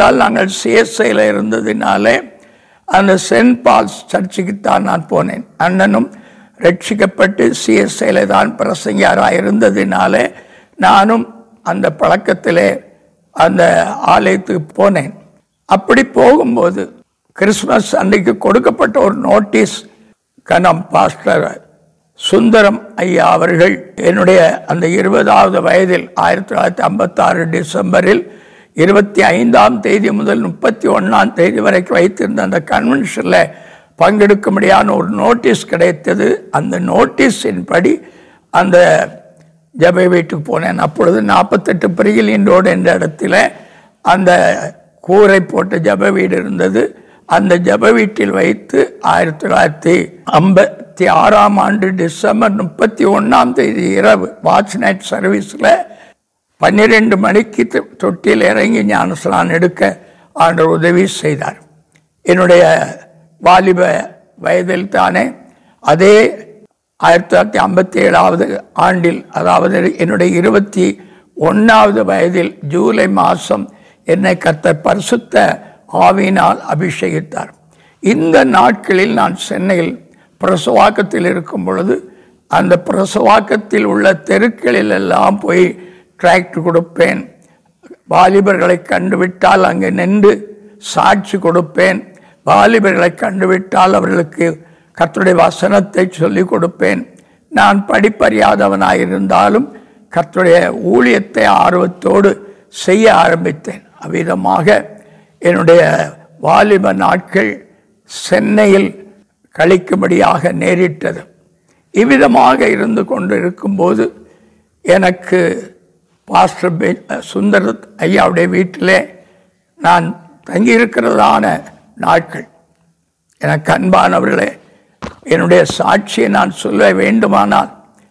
ஏனென்றால் நாங்கள் சிஎஸ்ஐயில் இருந்ததினாலே அந்த சென்ட் பால்ஸ் சர்ச்சுக்கு தான் நான் போனேன் அண்ணனும் ரட்சிக்கப்பட்டு சிஎஸ்ஐயில் தான் பிரசங்கியாராக இருந்ததினாலே நானும் அந்த பழக்கத்திலே அந்த ஆலயத்துக்கு போனேன் அப்படி போகும்போது கிறிஸ்மஸ் அன்னைக்கு கொடுக்கப்பட்ட ஒரு நோட்டீஸ் கனம் பாஸ்டர் சுந்தரம் ஐயா அவர்கள் என்னுடைய அந்த இருபதாவது வயதில் ஆயிரத்தி தொள்ளாயிரத்தி ஐம்பத்தாறு டிசம்பரில் இருபத்தி ஐந்தாம் தேதி முதல் முப்பத்தி ஒன்றாம் தேதி வரைக்கும் வைத்திருந்த அந்த கன்வென்ஷனில் பங்கெடுக்கும்படியான ஒரு நோட்டீஸ் கிடைத்தது அந்த நோட்டீஸின் படி அந்த ஜப வீட்டுக்கு போனேன் அப்பொழுது நாற்பத்தெட்டு பிரிகிலின் ரோடு என்ற இடத்துல அந்த கூரை போட்ட ஜப வீடு இருந்தது அந்த ஜப வீட்டில் வைத்து ஆயிரத்தி தொள்ளாயிரத்தி ஐம்பத்தி ஆறாம் ஆண்டு டிசம்பர் முப்பத்தி ஒன்றாம் தேதி இரவு வாட்ச் நைட் சர்வீஸில் பன்னிரெண்டு மணிக்கு தொ- தொட்டியில் இறங்கி ஞானஸ்நானம் எடுக்க ஆண்டவர் உதவி செய்தார் என்னுடைய வாலிப வயதில் தானே அதே ஆயிரத்தி தொள்ளாயிரத்தி ஐம்பத்தி ஏழாவது ஆண்டில் அதாவது என்னுடைய இருபத்தி ஒன்றாவது வயதில் ஜூலை மாதம் என்னை கர்த்தர் பரிசுத்த ஆவியினால் அபிஷேகித்தார் இந்த நாட்களில் நான் சென்னையில் பிரசவாக்கத்தில் இருக்கும் பொழுது அந்த பிரசவாக்கத்தில் உள்ள தெருக்களில் எல்லாம் போய் டிராக்ட் கொடுப்பேன் வாலிபர்களை கண்டுவிட்டால் அங்கே நின்று சாட்சி கொடுப்பேன் வாலிபர்களை கண்டுவிட்டால் அவர்களுக்கு கர்த்தருடைய வசனத்தை சொல்லிக் கொடுப்பேன் நான் படிப்பறியாதவனாயிருந்தாலும் கர்த்தருடைய ஊழியத்தை ஆர்வத்தோடு செய்ய ஆரம்பித்தேன் அவ்விதமாக என்னுடைய வாலிப நாட்கள் சென்னையில் கழிக்கும்படியாக நேரிட்டது இவ்விதமாக இருந்து கொண்டு இருக்கும்போது எனக்கு பாஸ்டர் பெ சுந்தர ஐயாவுடைய வீட்டிலே நான் தங்கியிருக்கிறதான நாட்கள் எனக்கு அன்பானவர்களே என்னுடைய சாட்சியை நான் சொல்ல வேண்டுமானால்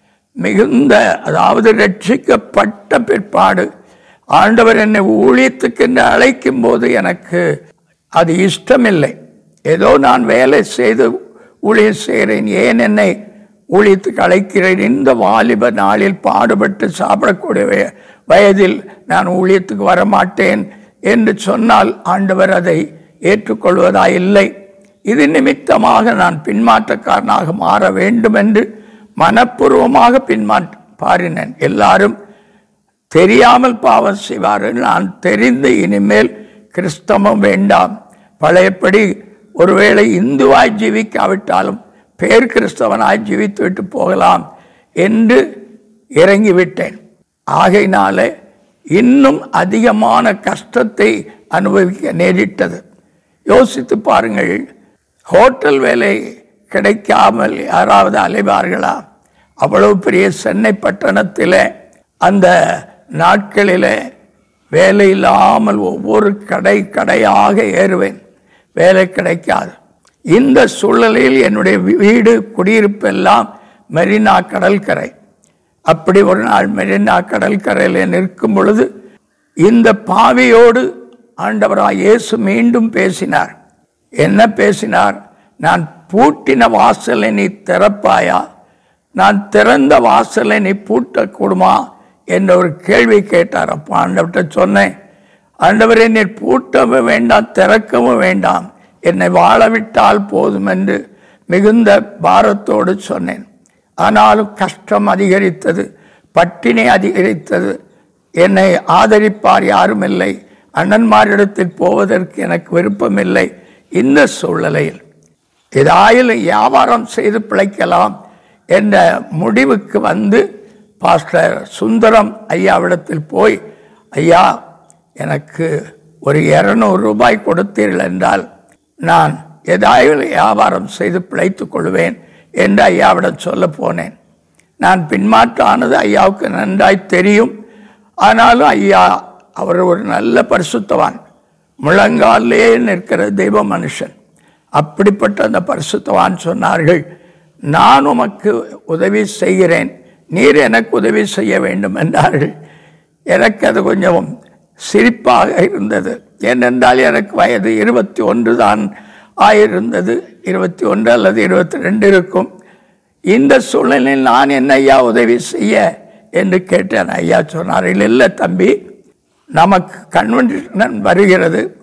மிகுந்த அதாவது ரட்சிக்கப்பட்ட பிற்பாடு ஆண்டவர் என்னை ஊழியத்துக்கென்று அழைக்கும் போது எனக்கு அது இஷ்டமில்லை ஏதோ நான் வேலை செய்து ஊழியம் செய்கிறேன் ஏன் என்னை ஊழியத்துக்கு அழைக்கிறேன் இந்த வாலிப நாளில் பாடுபட்டு சாப்பிடக்கூடிய வய- வயதில் நான் ஊழியத்துக்கு வரமாட்டேன் என்று சொன்னால் ஆண்டவர் அதை ஏற்றுக்கொள்வதா இல்லை இது நிமித்தமாக நான் பின்மாற்றக்காரனாக மாற வேண்டும் என்று மனப்பூர்வமாக பின்மாற்ற பாரினேன் எல்லாரும் தெரியாமல் பாவம் செய்வார்கள் நான் தெரிந்து இனிமேல் கிறிஸ்தவம் வேண்டாம் பழையபடி ஒருவேளை இந்துவாய் ஜீவிக்காவிட்டாலும் பேர் கிறிஸ்தவனாய் ஜீவித்து விட்டு போகலாம் என்று இறங்கிவிட்டேன் ஆகையினாலே இன்னும் அதிகமான கஷ்டத்தை அனுபவிக்க நேரிட்டது யோசித்து பாருங்கள் ஹோட்டல் வேலை கிடைக்காமல் யாராவது அலைவார்களா அவ்வளவு பெரிய சென்னை பட்டணத்திலே அந்த நாட்களிலே வேலை இல்லாமல் ஒவ்வொரு கடை கடையாக ஏறுவேன் வேலை கிடைக்காது இந்த சூழலில் என்னுடைய வீடு குடியிருப்பெல்லாம் மெரினா கடற்கரை அப்படி ஒரு நாள் மெரினா கடற்கரையில் நிற்கும் பொழுது இந்த பாவியோடு ஆண்டவராய் இயேசு மீண்டும் பேசினார் என்ன பேசினார் நான் பூட்டின வாசலை நீ திறப்பாயா நான் திறந்த வாசலை நீ பூட்டக்கூடுமா என்ற ஒரு கேள்வி கேட்டார் அப்போ ஆண்டவர்கிட்ட சொன்னேன் ஆண்டவரே நீ பூட்டவும் வேண்டாம் திறக்கவும் வேண்டாம் என்னை வாழவிட்டால் போதும் என்று மிகுந்த பாரத்தோடு சொன்னேன் ஆனாலும் கஷ்டம் அதிகரித்தது பட்டினி அதிகரித்தது என்னை ஆதரிப்பார் யாரும் இல்லை அண்ணன்மாரிடத்தில் போவதற்கு எனக்கு விருப்பமில்லை இந்த சூழ்நிலையில் ஏதாயிலும் வியாபாரம் செய்து பிழைக்கலாம் என்ற முடிவுக்கு வந்து பாஸ்டர் சுந்தரம் ஐயாவிடத்தில் போய் ஐயா எனக்கு ஒரு இரநூறு ரூபாய் கொடுத்தீர்கள் என்றால் நான் ஏதாவது வியாபாரம் செய்து பிழைத்துக் கொள்வேன் என்று ஐயாவிடம் சொல்ல போனேன் நான் பின்மாற்றம் ஆனது ஐயாவுக்கு நன்றாய் தெரியும் ஆனாலும் ஐயா அவர் ஒரு நல்ல பரிசுத்தவான் முழங்காலே நிற்கிற தெய்வ மனுஷன் அப்படிப்பட்ட அந்த பரிசுத்தவான் சொன்னார்கள் நான் உமக்கு உதவி செய்கிறேன் நீர் எனக்கு உதவி செய்ய வேண்டும் என்றார்கள் எனக்கு அது கொஞ்சம் சிரிப்பாக இருந்தது ஏனென்றால் எனக்கு வயது இருபத்தி ஒன்று தான் ஆயிருந்தது இருபத்தி ஒன்று அல்லது இருபத்தி ரெண்டு இருக்கும் இந்த சூழ்நிலையில் நான் என்ன ஐயா உதவி செய்ய என்று கேட்டேன் ஐயா சொன்னார்கள் இல்லை தம்பி நமக்கு கன்வென்ஷன் வருகிறது